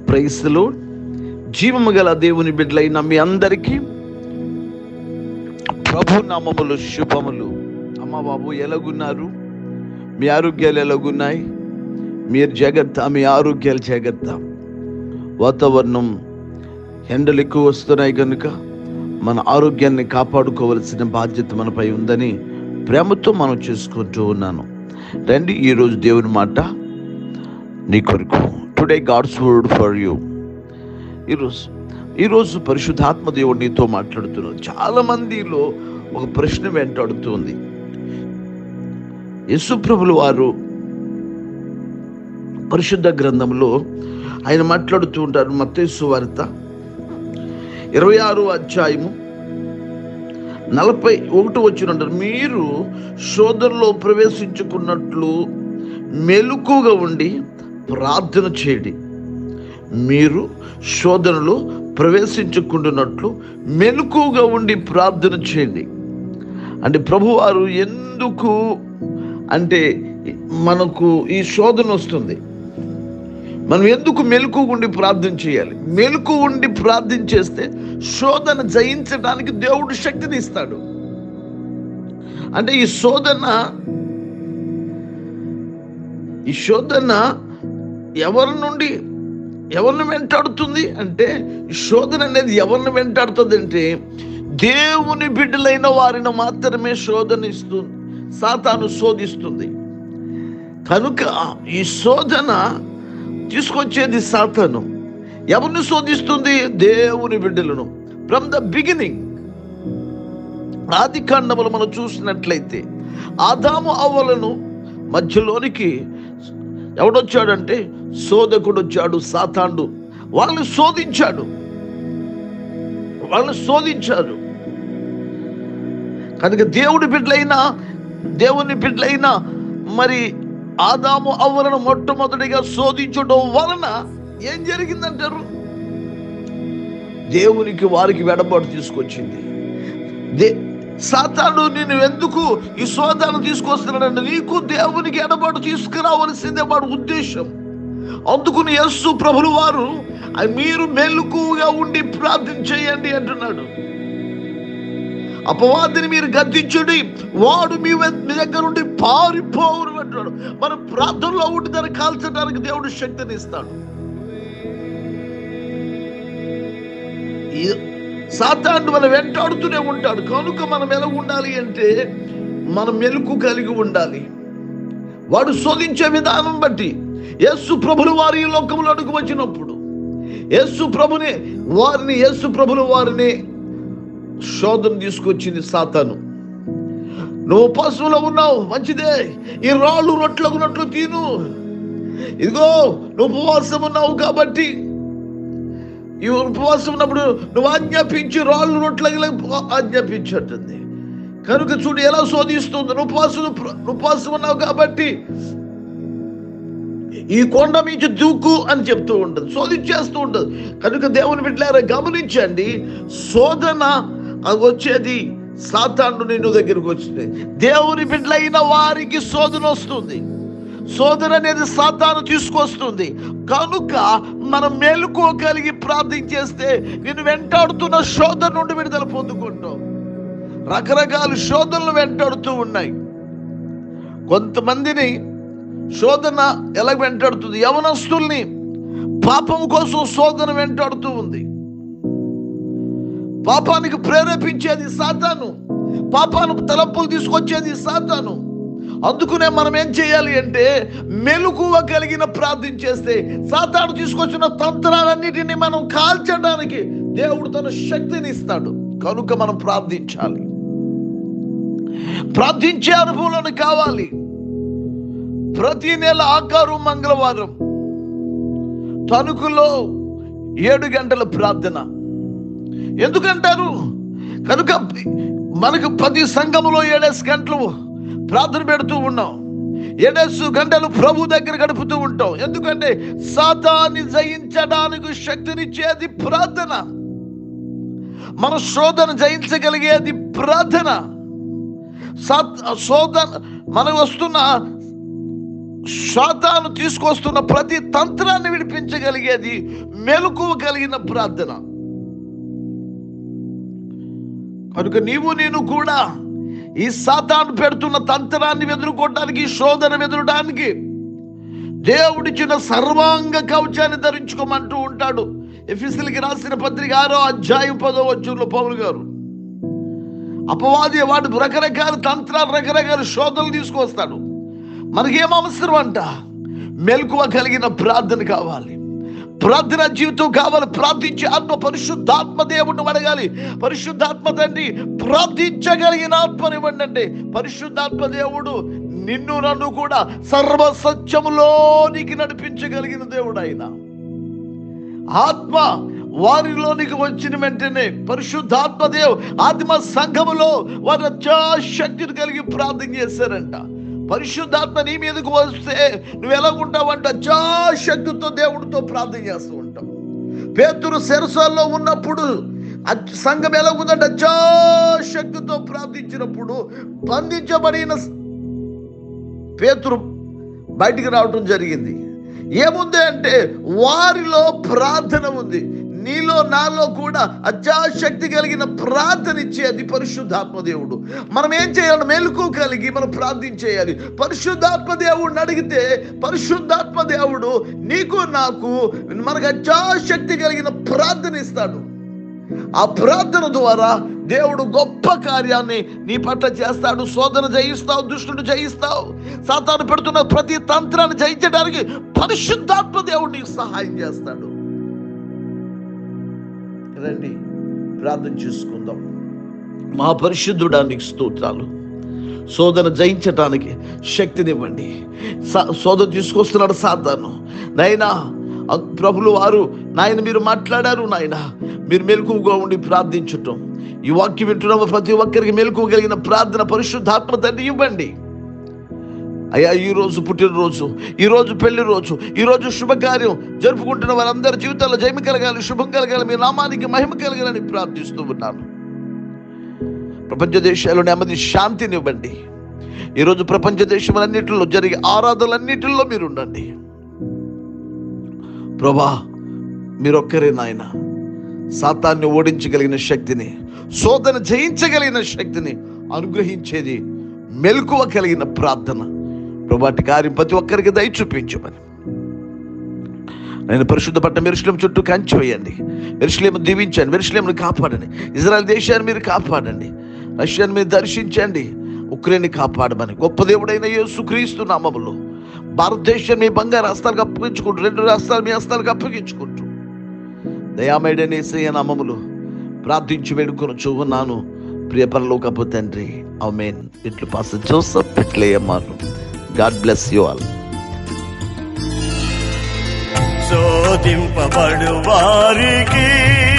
ప్రైస్లో జీవము గల దేవుని బిడ్డలైన మీ అందరికీ ప్రభు నామములు శుభములు అమ్మ బాబు ఎలాగున్నారు మీ ఆరోగ్యాలు ఎలాగున్నాయి మీరు జాగ్రత్త మీ ఆరోగ్యాలు జాగ్రత్త వాతావరణం ఎండలు ఎక్కువ వస్తున్నాయి కనుక మన ఆరోగ్యాన్ని కాపాడుకోవలసిన బాధ్యత మనపై ఉందని ప్రేమతో మనం చేసుకుంటూ ఉన్నాను రండి ఈరోజు దేవుని మాట నీ కొరకు today God's word for you ఈరోజు ఈరోజు పరిశుద్ధాత్మ దేవుడు నీతో మాట్లాడుతున్నాడు చాలా మందిలో ఒక ప్రశ్న వెంటాడుతుంది యేసుప్రభులు వారు పరిశుద్ధ గ్రంథంలో ఆయన మాట్లాడుతూ ఉంటారు మత్తేసు వార్త ఇరవై ఆరు అధ్యాయము నలభై ఒకటి వచ్చిన మీరు శోధనలో ప్రవేశించుకున్నట్లు మెలకుగా ఉండి ప్రార్థన చేయండి మీరు శోధనలో ప్రవేశించుకుంటున్నట్లు మెలకుగా ఉండి ప్రార్థన చేయండి అంటే ప్రభువారు ఎందుకు అంటే మనకు ఈ శోధన వస్తుంది మనం ఎందుకు మెలకు ఉండి ప్రార్థన చేయాలి మెలకు ఉండి ప్రార్థన చేస్తే శోధన జయించడానికి దేవుడు శక్తిని ఇస్తాడు అంటే ఈ శోధన ఈ శోధన ఎవరి నుండి ఎవరిని వెంటాడుతుంది అంటే ఈ శోధన అనేది ఎవరిని వెంటాడుతుంది అంటే దేవుని బిడ్డలైన వారిని మాత్రమే శోధన ఇస్తుంది సాతాను శోధిస్తుంది కనుక ఈ శోధన తీసుకొచ్చేది సాతాను ఎవరిని శోధిస్తుంది దేవుని బిడ్డలను ఫ్రమ్ ద బిగినింగ్ ఆది కాండములు మనం చూసినట్లయితే ఆదాము అవ్వలను మధ్యలోనికి ఎవడొచ్చాడంటే శోధకుడు వచ్చాడు సాతాండు వాళ్ళని శోధించాడు వాళ్ళని శోధించాడు కనుక దేవుడి బిడ్డలైనా దేవుని బిడ్డలైనా మరి ఆదాము అవ్వలను మొట్టమొదటిగా శోధించడం వలన ఏం జరిగిందంటారు దేవునికి వారికి వెడబాటు తీసుకొచ్చింది దే సాతాను నేను ఎందుకు ఈ శోధన తీసుకొస్తున్నాడంటే నీకు దేవునికి ఎడబాటు తీసుకురావలసిందే వాడు ఉద్దేశం అందుకుని యస్సు ప్రభులు వారు "ఆ మీరు మెలకుగా ఉండి ప్రార్థన చేయండి అంటున్నాడు అపవాదిని మీరు గద్దించుడి వాడు మీ వె- మీ దగ్గర నుండి పారిపోవురు అంటున్నాడు మన ప్రార్థనలో ఉండి దాన్ని కాల్చడానికి దేవుడు శక్తిని ఇస్తాడు ఈ- సాతాను మనం వెంటాడుతూనే ఉంటాడు కనుక మనం ఎలా ఉండాలి అంటే మనం మెలకు కలిగి ఉండాలి వాడు శోధించే విధానం బట్టి యేసు ప్రభులు వారి ఈ లోకంలో అడుగు వచ్చినప్పుడు యేసు ప్రభుని వారిని యేసు ప్రభులు వారిని శోధన తీసుకొచ్చింది సాతాను నువ్వు ఉపవాసంలో ఉన్నావు మంచిదే ఈ రాళ్ళు రొట్లకున్నట్లు తిను ఇదిగో నువ్వు ఉపవాసం ఉన్నావు కాబట్టి ఈ ఉపవాసం ఉన్నప్పుడు నువ్వు ఆజ్ఞాపించి రాళ్ళు రొట్లకి ఆజ్ఞాపించట్టుంది కనుక చూడు ఎలా శోధిస్తుంది నువ్వు ఉపవాసం నువ్వు ఉపవాసం ఉన్నావు కాబట్టి ఈ కొండ మించి దూకు అని చెప్తూ ఉంటుంది శోధించేస్తూ ఉంటుంది కనుక దేవుని బిడ్డలారా గమనించండి శోధన అది వచ్చేది సాతాను నిన్ను దగ్గరికి వచ్చింది దేవుని బిడ్డలైన వారికి శోధన వస్తుంది శోధన అనేది సాతాను తీసుకొస్తుంది కనుక మనం మేలుకోగలిగి ప్రార్థన చేస్తే నేను వెంటాడుతున్న శోధన నుండి విడుదల పొందుకుంటాం రకరకాల శోధనలు వెంటాడుతూ ఉన్నాయి కొంతమందిని శోధన ఎలా వెంటాడుతుంది యవనస్తుల్ని పాపం కోసం శోధన వెంటాడుతూ ఉంది పాపానికి ప్రేరేపించేది సాతాను పాపానికి తలంపులు తీసుకొచ్చేది సాతాను అందుకునే మనం ఏం చేయాలి అంటే మెలకువ కలిగిన ప్రార్థన చేస్తే సాతాను తీసుకొచ్చిన తంత్రాలన్నిటిని మనం కాల్చడానికి దేవుడు తన శక్తిని ఇస్తాడు కనుక మనం ప్రార్థించాలి ప్రార్థించే అనుభవాలను కావాలి ప్రతి నెల ఆకారు మంగళవారం తణుకులో ఏడు గంటల ప్రార్థన ఎందుకంటారు కనుక మనకు ప్రతి సంఘములో ఏడేసి గంటలు ప్రార్థన పెడుతూ ఉన్నాం ఏడేసు గంటలు ప్రభు దగ్గర గడుపుతూ ఉంటాం ఎందుకంటే సాతాన్ని జయించడానికి శక్తినిచ్చేది ప్రార్థన మన శోధన జయించగలిగేది ప్రార్థన సాత్ శోధన మనకు వస్తున్న శాతాను తీసుకొస్తున్న ప్రతి తంత్రాన్ని విడిపించగలిగేది మెలకువ కలిగిన ప్రార్థన కనుక నీవు నేను కూడా ఈ సాతాను పెడుతున్న తంత్రాన్ని ఎదుర్కోవడానికి ఈ శోధన ఎదురడానికి దేవుడిచ్చిన సర్వాంగ కవచాన్ని ధరించుకోమంటూ ఉంటాడు ఎఫిసిల్కి రాసిన పత్రిక ఆరో అధ్యాయం పదో వచ్చులో పౌలు గారు అపవాది వాడు రకరకాల తంత్రాలు రకరకాల శోధనలు తీసుకొస్తాడు మనకేం అవసరం అంట మెలకువ కలిగిన ప్రార్థన కావాలి ప్రార్థన జీవితం కావాలి ప్రార్థించే ఆత్మ పరిశుద్ధాత్మ దేవుడిని అడగాలి పరిశుద్ధాత్మ తండ్రి ప్రార్థించగలిగిన ఆత్మనివ్వండి అంటే పరిశుద్ధాత్మ దేవుడు నిన్ను నన్ను కూడా సర్వ సత్యములోనికి నడిపించగలిగిన దేవుడు ఆయన ఆత్మ వారిలోనికి వచ్చిన వెంటనే పరిశుద్ధాత్మ దేవ్ ఆత్మ సంఘములో వారు అత్యాశక్తిని కలిగి ప్రార్థన చేశారంట పరిశుద్ధాత్మ నీ మీదకు వస్తే నువ్వు ఎలా ఉంటావంట అత్యాశక్తితో దేవుడితో ప్రార్థన చేస్తూ ఉంటావు పేతురు శిరసాల్లో ఉన్నప్పుడు అచ్- సంఘం ఎలా ఉందంటే అత్యాశక్తితో ప్రార్థించినప్పుడు బంధించబడిన పేతురు బయటికి రావటం జరిగింది ఏముంది అంటే వారిలో ప్రార్థన ఉంది నీలో నాలో కూడా అత్యాశక్తి కలిగిన ప్రార్థన ఇచ్చేది పరిశుద్ధాత్మ దేవుడు మనం ఏం చేయాలి మెలకు కలిగి మనం ప్రార్థించేయాలి పరిశుద్ధాత్మ దేవుడిని అడిగితే పరిశుద్ధాత్మ దేవుడు నీకు నాకు మనకు అత్యాశక్తి కలిగిన ప్రార్థన ఇస్తాడు ఆ ప్రార్థన ద్వారా దేవుడు గొప్ప కార్యాన్ని నీ పట్ల చేస్తాడు శోధన జయిస్తావు దుష్టుడు జయిస్తావు సాతాను పెడుతున్న ప్రతి తంత్రాన్ని జయించడానికి పరిశుద్ధాత్మ దేవుడు నీకు సహాయం చేస్తాడు రండి ప్రార్థన చేసుకుందాం మా పరిశుద్ధుడానికి స్తోత్రాలు శోధన జయించటానికి శక్తినివ్వండి సా- శోధన తీసుకొస్తున్నాడు సాతాను నైనా ప్రభులు వారు నాయన మీరు మాట్లాడారు నాయన మీరు మెలకువగా ఉండి ప్రార్థించటం ఈ వాక్యం వింటున్న ప్రతి ఒక్కరికి మెలకువగలిగిన ప్రార్థన పరిశుద్ధాత్మ తండ్రి ఇవ్వండి అయ్యా ఈ రోజు పుట్టినరోజు ఈ రోజు పెళ్లి రోజు ఈ రోజు శుభకార్యం జరుపుకుంటున్న వారందరి జీవితాల్లో జయమి కలగాలి శుభం కలగాలి మీ నామానికి మహిమ కలగాలని ప్రార్థిస్తూ ఉన్నాను ప్రపంచ దేశాల్లో నెమ్మది శాంతినివ్వండి ఈరోజు ప్రపంచ దేశములన్నిటిలో జరిగే ఆరాధనలన్నిటిలో మీరు ఉండండి ప్రభా మీరొక్కరే నాయన సాతాన్ని ఓడించగలిగిన శక్తిని శోధన జయించగలిగిన శక్తిని అనుగ్రహించేది మెలకువ కలిగిన ప్రార్థన ప్రభాటి కార్యం ప్రతి ఒక్కరికి దయ చూపించమని నేను పరిశుద్ధ పట్ట మెరుసలేం చుట్టూ కంచి వేయండి మెరుసలేము దీవించండి మెరుసలేమును కాపాడండి ఇజ్రాయల్ దేశాన్ని మీరు కాపాడండి రష్యాను మీరు దర్శించండి ఉక్రెయిన్ కాపాడమని గొప్ప దేవుడైన యేసుక్రీస్తు నామములో భారతదేశం మీ బంగారు హస్తాలకు అప్పగించుకుంటూ రెండు రాష్ట్రాలు మీ హస్తాలకు అప్పగించుకుంటూ దయామేడని శ్రేయ నామములు ప్రార్థించి వేడుకొని ఉన్నాను ప్రియ పరలోకపు తండ్రి అమేన్ ఇట్లు పాస్ జోసఫ్ పెట్లేయమ్మారు గాడ్ బ్లెస్ యు ఆల్ శోధింపబడు వారికి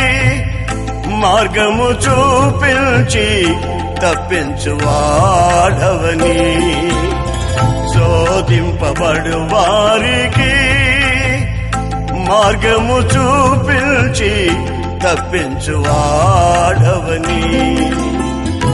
మార్గము చూపించి తప్పించు వాడవని శోధింపబడు వారికి మార్గము చూపించి తప్పించు వాడవని